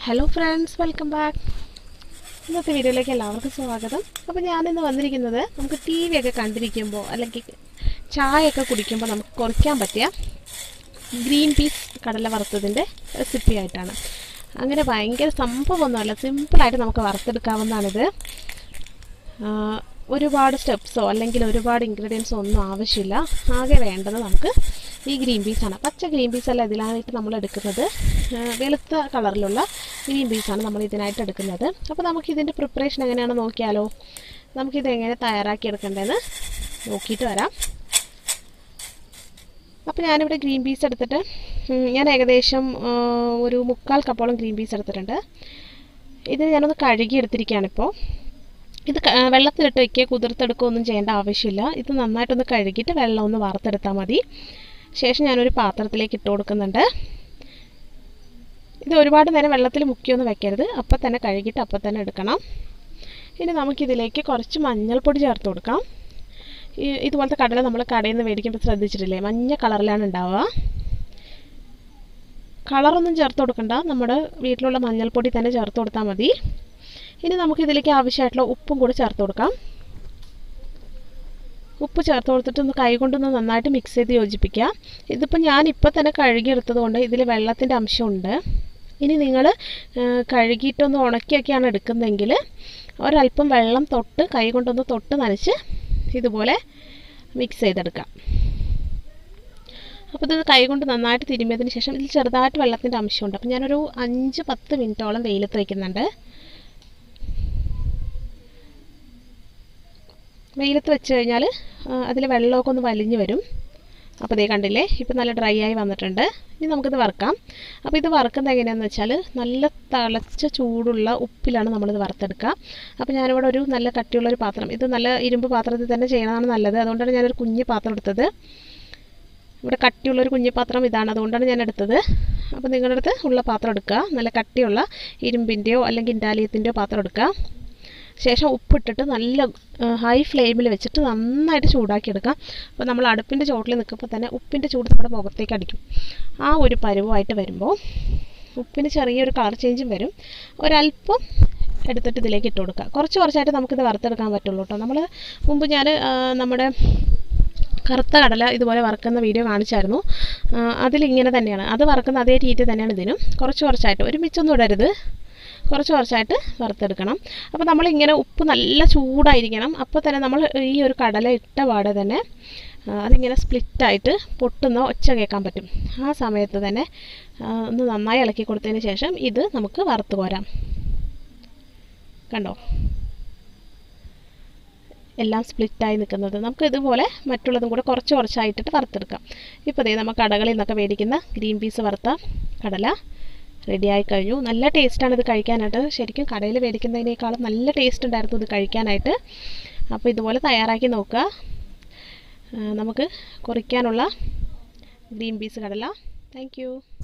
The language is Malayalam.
ഹലോ ഫ്രണ്ട്സ് വെൽക്കം ബാക്ക് ഇന്നത്തെ വീഡിയോയിലേക്ക് എല്ലാവർക്കും സ്വാഗതം അപ്പോൾ ഞാനിന്ന് വന്നിരിക്കുന്നത് നമുക്ക് ടി വി ഒക്കെ കണ്ടിരിക്കുമ്പോൾ അല്ലെങ്കിൽ ചായയൊക്കെ കുടിക്കുമ്പോൾ നമുക്ക് കുറയ്ക്കാൻ പറ്റിയ ഗ്രീൻ പീസ് കടല വറുത്തതിൻ്റെ റെസിപ്പി ആയിട്ടാണ് അങ്ങനെ ഭയങ്കര സംഭവമൊന്നുമല്ല സിമ്പിളായിട്ട് നമുക്ക് വറുത്തെടുക്കാവുന്നതാണിത് ആ, ഒരുപാട് സ്റ്റെപ്സോ അല്ലെങ്കിൽ ഒരുപാട് ഇൻഗ്രീഡിയൻസോ ഒന്നും ആവശ്യമില്ല ആകെ വേണ്ടത് നമുക്ക് ഈ ഗ്രീൻ പീസാണ് പച്ച ഗ്രീൻ പീസ് അല്ല ഇതിനായിട്ട് നമ്മൾ എടുക്കുന്നത് ആ, വെളുത്ത കളറിലുള്ള ഗ്രീൻ പീസാണ് നമ്മൾ ഇതിനായിട്ട് എടുക്കുന്നത് അപ്പോൾ നമുക്ക് ഇതിൻ്റെ പ്രിപ്പറേഷൻ എങ്ങനെയാണെന്ന് നോക്കിയാലോ നമുക്കിത് എങ്ങനെ തയ്യാറാക്കി എടുക്കേണ്ടതെന്ന് നോക്കിയിട്ട് വരാം അപ്പോൾ ഞാനിവിടെ ഗ്രീൻ പീസ് എടുത്തിട്ട് ഉം, ഞാൻ ഏകദേശം ആ, ഒരു മുക്കാൽ കപ്പോളം ഗ്രീൻ പീസ് എടുത്തിട്ടുണ്ട് ഇത് ഞാനൊന്ന് കഴുകി എടുത്തിരിക്കുകയാണിപ്പോൾ ഇത് ക- ആ, വെള്ളത്തിലിട്ട് വയ്ക്കുക കുതിർത്തെടുക്കുക ഒന്നും ചെയ്യേണ്ട ആവശ്യമില്ല ഇത് നന്നായിട്ടൊന്ന് കഴുകിയിട്ട് വെള്ളം ഒന്ന് വറുത്തെടുത്താൽ മതി ശേഷം ഞാനൊരു പാത്രത്തിലേക്ക് ഇട്ട് കൊടുക്കുന്നുണ്ട് ഇത് ഒരുപാട് നേരം വെള്ളത്തിൽ മുക്കിയൊന്നും വെക്കരുത് അപ്പം തന്നെ കഴുകിയിട്ട് അപ്പം തന്നെ എടുക്കണം ഇനി നമുക്കിതിലേക്ക് കുറച്ച് മഞ്ഞൾപ്പൊടി ചേർത്ത് കൊടുക്കാം ഈ ഇതുപോലത്തെ കടല നമ്മൾ കടയിൽ നിന്ന് മേടിക്കുമ്പോൾ ശ്രദ്ധിച്ചിട്ടില്ലേ മഞ്ഞ കളറിലാണ് ഉണ്ടാവുക കളറൊന്നും ചേർത്ത് കൊടുക്കണ്ട നമ്മുടെ വീട്ടിലുള്ള മഞ്ഞൾപ്പൊടി തന്നെ ചേർത്ത് കൊടുത്താൽ മതി ഇനി നമുക്ക് ഇതിലേക്ക് ആവശ്യമായിട്ടുള്ള ഉപ്പും കൂടി ചേർത്ത് കൊടുക്കാം ഉപ്പ് ചേർത്ത് കൊടുത്തിട്ട് ഒന്ന് കൈ കൊണ്ടൊന്ന് നന്നായിട്ട് മിക്സ് ചെയ്ത് യോജിപ്പിക്കുക ഇതിപ്പോൾ ഞാൻ ഇപ്പോൾ തന്നെ കഴുകിയെടുത്തത് കൊണ്ട് ഇതിൽ വെള്ളത്തിൻ്റെ അംശമുണ്ട് ഇനി നിങ്ങൾ കഴുകിയിട്ടൊന്ന് ഉണക്കിയൊക്കെയാണ് എടുക്കുന്നതെങ്കിൽ ഒരല്പം വെള്ളം തൊട്ട് കൈ കൊണ്ടൊന്ന് തൊട്ട് നനച്ച് ഇതുപോലെ മിക്സ് ചെയ്തെടുക്കാം അപ്പോൾ ഇത് കൈ കൊണ്ട് നന്നായിട്ട് തിരുമ്മിയതിന് ശേഷം ഇതിൽ ചെറുതായിട്ട് വെള്ളത്തിൻ്റെ അംശമുണ്ട് അപ്പോൾ ഞാനൊരു അഞ്ച് പത്ത് മിനിറ്റോളം വെയിലത്ത് വയ്ക്കുന്നുണ്ട് വെയിലത്ത് വെച്ച് കഴിഞ്ഞാൽ അതിൽ വെള്ളമൊക്കെ ഒന്ന് വലിഞ്ഞു വരും അപ്പോൾ ദേ കണ്ടില്ലേ ഇപ്പോൾ നല്ല ഡ്രൈ ആയി വന്നിട്ടുണ്ട് ഇനി നമുക്കിത് വറുക്കാം അപ്പോൾ ഇത് വറുക്കുന്നത് എങ്ങനെയാണെന്ന് വെച്ചാൽ നല്ല തിളച്ച ചൂടുള്ള ഉപ്പിലാണ് നമ്മളിത് വറുത്തെടുക്കുക അപ്പോൾ ഞാനിവിടെ ഒരു നല്ല കട്ടിയുള്ള ഒരു പാത്രം ഇത് നല്ല ഇരുമ്പ് പാത്രത്തിൽ തന്നെ ചെയ്യണതാണ് നല്ലത് അതുകൊണ്ടാണ് ഞാനൊരു കുഞ്ഞ് പാത്രം എടുത്തത് ഇവിടെ കട്ടിയുള്ളൊരു കുഞ്ഞു പാത്രം ഇതാണ് അതുകൊണ്ടാണ് ഞാൻ എടുത്തത് അപ്പോൾ നിങ്ങളുടെ അടുത്ത് ഉള്ള പാത്രം എടുക്കുക നല്ല കട്ടിയുള്ള ഇരുമ്പിൻ്റെയോ അല്ലെങ്കിൽ ഇൻഡാലിയത്തിൻ്റെയോ പാത്രം എടുക്കുക ശേഷം ഉപ്പിട്ടിട്ട് നല്ല ഹൈ ഫ്ലെയിമിൽ വെച്ചിട്ട് നന്നായിട്ട് ചൂടാക്കി എടുക്കാം അപ്പോൾ നമ്മൾ അടുപ്പിൻ്റെ ചോട്ടിൽ നിൽക്കുമ്പോൾ തന്നെ ഉപ്പിൻ്റെ ചൂട് നമ്മുടെ മുഖത്തേക്ക് അടിക്കും ആ ഒരു പരുവമായിട്ട് വരുമ്പോൾ ഉപ്പിന് ചെറിയൊരു കളർ ചേഞ്ചും വരും ഒരല്പം എടുത്തിട്ട് ഇതിലേക്ക് ഇട്ട് കൊടുക്കുക കുറച്ച് കുറച്ചായിട്ട് നമുക്കിത് വറുത്തെടുക്കാൻ പറ്റുള്ളൂ കേട്ടോ നമ്മൾ മുമ്പ് ഞാൻ നമ്മുടെ കറുത്ത കടല ഇതുപോലെ വറുക്കുന്ന വീഡിയോ കാണിച്ചായിരുന്നു ആ, അതിലിങ്ങനെ തന്നെയാണ് അത് വറുക്കുന്ന അതേ രീതി തന്നെയാണ് ഇതിനും കുറച്ച് കുറച്ചായിട്ട് ഒരുമിച്ചൊന്നും ഇടരുത് കുറച്ച് കുറച്ചായിട്ട് വറുത്തെടുക്കണം അപ്പോൾ നമ്മളിങ്ങനെ ഉപ്പ് നല്ല ചൂടായിരിക്കണം അപ്പോൾ തന്നെ നമ്മൾ ഈ ഒരു കടല ഇട്ട പാടെ തന്നെ ആ, അതിങ്ങനെ സ്പ്ലിറ്റായിട്ട് പൊട്ടുന്ന ഒച്ച കേൾക്കാൻ പറ്റും ആ സമയത്ത് തന്നെ ആ, ഒന്ന് നന്നായി ഇളക്കി കൊടുത്തതിന് ശേഷം ഇത് നമുക്ക് വറുത്ത് കോരാം കണ്ടോ എല്ലാം സ്പ്ലിറ്റായി നിൽക്കുന്നത് നമുക്ക് ഇതുപോലെ മറ്റുള്ളതും കൂടെ കുറച്ച് കുറച്ചായിട്ടിട്ട് വറുത്തെടുക്കാം ഇപ്പോൾ ദേ നമുക്ക് കടകളിൽ നിന്നൊക്കെ മേടിക്കുന്ന ഗ്രീൻ പീസ് വറുത്ത കടല റെഡിയായി കഴിഞ്ഞു നല്ല ടേസ്റ്റാണ് ഇത് കഴിക്കാനായിട്ട് ശരിക്കും കടയിൽ മേടിക്കുന്നതിനേക്കാളും നല്ല ടേസ്റ്റ് ഉണ്ടായിരുന്നു ഇത് കഴിക്കാനായിട്ട് അപ്പോൾ ഇതുപോലെ തയ്യാറാക്കി നോക്കുക ആ, നമുക്ക് കുറിക്കാനുള്ള ഗ്രീൻ പീസ് കടല താങ്ക്